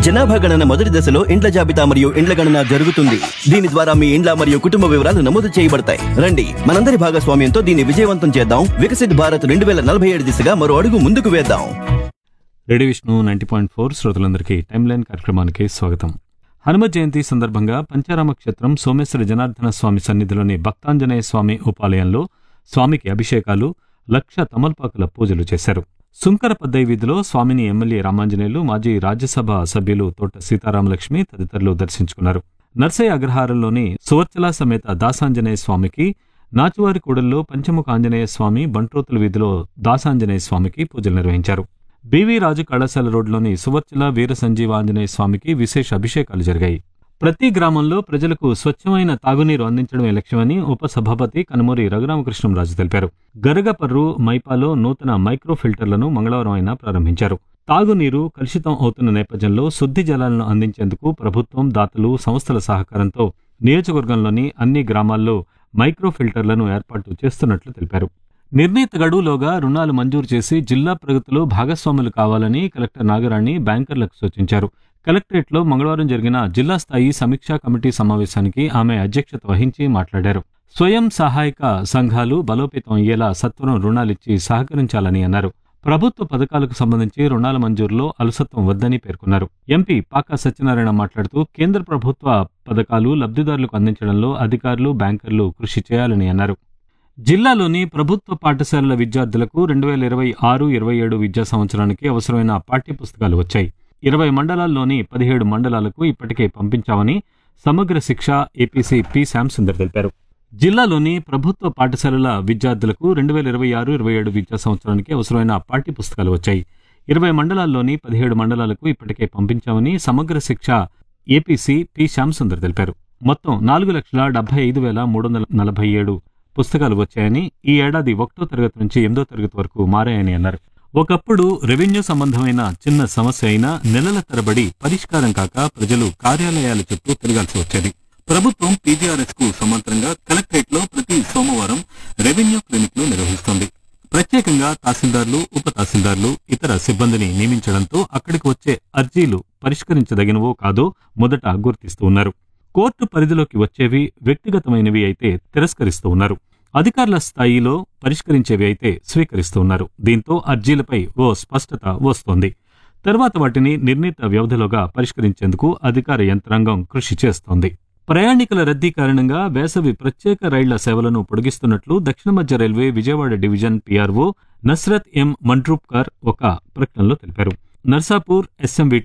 జనాభా గణన మొదటి దశలో ఇండ్ల జాబితా మరియు ఇండ్ల గణన జరుగుతుంది దీని ద్వారా మీ ఇండ్ల మరియు కుటుంబ వివరాలు నమోదు చేయబడతాయి రండి మనందరి భాగస్వామ్యంతో దీన్ని విజయవంతం చేద్దాం వికసిత్ భారత్ రెండు వేల నలభై ఏడు దిశగా మరో అడుగు ముందుకు వేద్దాం ready Vishnu ninety point four శ్రోతలందరికీ టైమ్ లైన్ కార్యక్రమానికి స్వాగతం హనుమ జయంతి సందర్భంగా పంచారామ క్షేత్రం సోమేశ్వర జనార్దన స్వామి సన్నిధిలోని భక్తాంజనేయ స్వామి ఉపాలయంలో స్వామికి అభిషేకాలు లక్ష తమల్పాకుల పూజలు చేశారు సుంకర పద్దై వీధిలో స్వామిని ఎమ్మెల్యే రామాంజనేయులు మాజీ రాజ్యసభ సభ్యులు తోట సీతారామలక్ష్మి తదితరులు దర్శించుకున్నారు నర్సయ్య అగ్రహారంలోని సువర్చల సమేత దాసాంజనేయ స్వామికి నాచువారి కూడల్లో పంచముఖ ఆంజనేయ స్వామి బంట్రోతుల వీధిలో దాసాంజనేయ స్వామికి పూజలు నిర్వహించారు బీవీ రాజు కళాశాల రోడ్లోని సువర్చల వీర సంజీవ ఆంజనేయ స్వామికి విశేష అభిషేకాలు జరిగాయి ప్రతి గ్రామంలో ప్రజలకు స్వచ్ఛమైన తాగునీరు అందించడమే లక్ష్యమని ఉపసభాపతి కనుమూరి రఘురామకృష్ణంరాజు తెలిపారు గరగపర్రు మైపాలో నూతన మైక్రో ఫిల్టర్లను మంగళవారం ఆయన ప్రారంభించారు తాగునీరు కలుషితం అవుతున్న నేపథ్యంలో శుద్ధి జలాలను అందించేందుకు ప్రభుత్వం దాతలు సంస్థల సహకారంతో నియోజకవర్గంలోని అన్ని గ్రామాల్లో మైక్రో ఫిల్టర్లను ఏర్పాటు చేస్తున్నట్లు తెలిపారు నిర్ణీత గడువులోగా రుణాలు మంజూరు చేసి జిల్లా ప్రగతిలో భాగస్వాములు కావాలని కలెక్టర్ నాగరాణి బ్యాంకర్లకు సూచించారు కలెక్టరేట్లో మంగళవారం జరిగిన జిల్లా స్థాయి సమీక్షా కమిటీ సమావేశానికి ఆమె అధ్యక్షత వహించి మాట్లాడారు స్వయం సహాయక సంఘాలు బలోపేతం అయ్యేలా సత్వరం రుణాలిచ్చి సహకరించాలని అన్నారు ప్రభుత్వ పథకాలకు సంబంధించి రుణాల మంజూరులో అలసత్వం వద్దని పేర్కొన్నారు ఎంపీ పాకా సత్యనారాయణ మాట్లాడుతూ కేంద్ర ప్రభుత్వ పథకాలు లబ్ధిదారులకు అందించడంలో అధికారులు బ్యాంకర్లు కృషి చేయాలని అన్నారు జిల్లాలోని ప్రభుత్వ పాఠశాలల విద్యార్థులకు రెండు వేల ఇరవై ఆరు ఇరవై ఏడు విద్యా సంవత్సరానికి అవసరమైన పాఠ్యపుస్తకాలు వచ్చాయి ఇరవై మండలాల్లోని పదిహేడు మండలాలకు ఇప్పటికే పంపించామని సమగ్ర శిక్ష ఏపీసీ పి శ్యాంసుందర్ తెలిపారు జిల్లాలోని ప్రభుత్వ పాఠశాలల విద్యార్థులకు రెండు వేల ఇరవై ఆరు ఇరవై ఏడు విద్యా సంవత్సరానికి అవసరమైన పాఠ్యపుస్తకాలు వచ్చాయి ఇరవై మండలాల్లోని పదిహేడు మండలాలకు ఇప్పటికే పంపించామని సమగ్ర శిక్ష ఏపీసీ పి శ్యాంసుందర్ తెలిపారు మొత్తం నాలుగు లక్షల డెబ్బై ఐదు వేల మూడు వందల నలభై ఏడు పుస్తకాలు వచ్చాయని ఈ ఏడాది ఒకటో తరగతి నుంచి ఎనిమిదో తరగతి వరకు మారాయని అన్నారు ఒకప్పుడు రెవెన్యూ సంబంధమైన చిన్న సమస్య అయినా నెలల తరబడి పరిష్కారం కాక ప్రజలు కార్యాలయాల చుట్టూ తిరగాల్సి వచ్చేది ప్రభుత్వం పీజీఆర్ఎస్ కు సమాంతరంగా కలెక్టరేట్ లో ప్రతి సోమవారం రెవెన్యూ క్లినిక్లు నిర్వహిస్తోంది ప్రత్యేకంగా తహసీల్దార్లు ఉప తహసీల్దార్లు ఇతర సిబ్బందిని నియమించడంతో అక్కడికి వచ్చే అర్జీలు పరిష్కరించదగినవో కాదో మొదట గుర్తిస్తూ ఉన్నారు కోర్టు పరిధిలోకి వచ్చేవి వ్యక్తిగతమైనవి అయితే తిరస్కరిస్తూ ఉన్నారు అధికారుల స్థాయిలో పరిష్కరించేవి అయితే స్వీకరిస్తూ ఉన్నారు దీంతో అర్జీలపై ఓ స్పష్టత వస్తోంది తర్వాత వాటిని నిర్ణీత వ్యవధిలోగా పరిష్కరించేందుకు అధికార యంత్రాంగం కృషి చేస్తోంది ప్రయాణికుల రద్దీ కారణంగా వేసవి ప్రత్యేక రైళ్ల సేవలను పొడిగిస్తున్నట్లు దక్షిణ మధ్య railway Vijayawada division PRO Nasrat M Mandrupkar ఒక ప్రకటనలో తెలిపారు నర్సాపూర్ ఎస్ఎంవి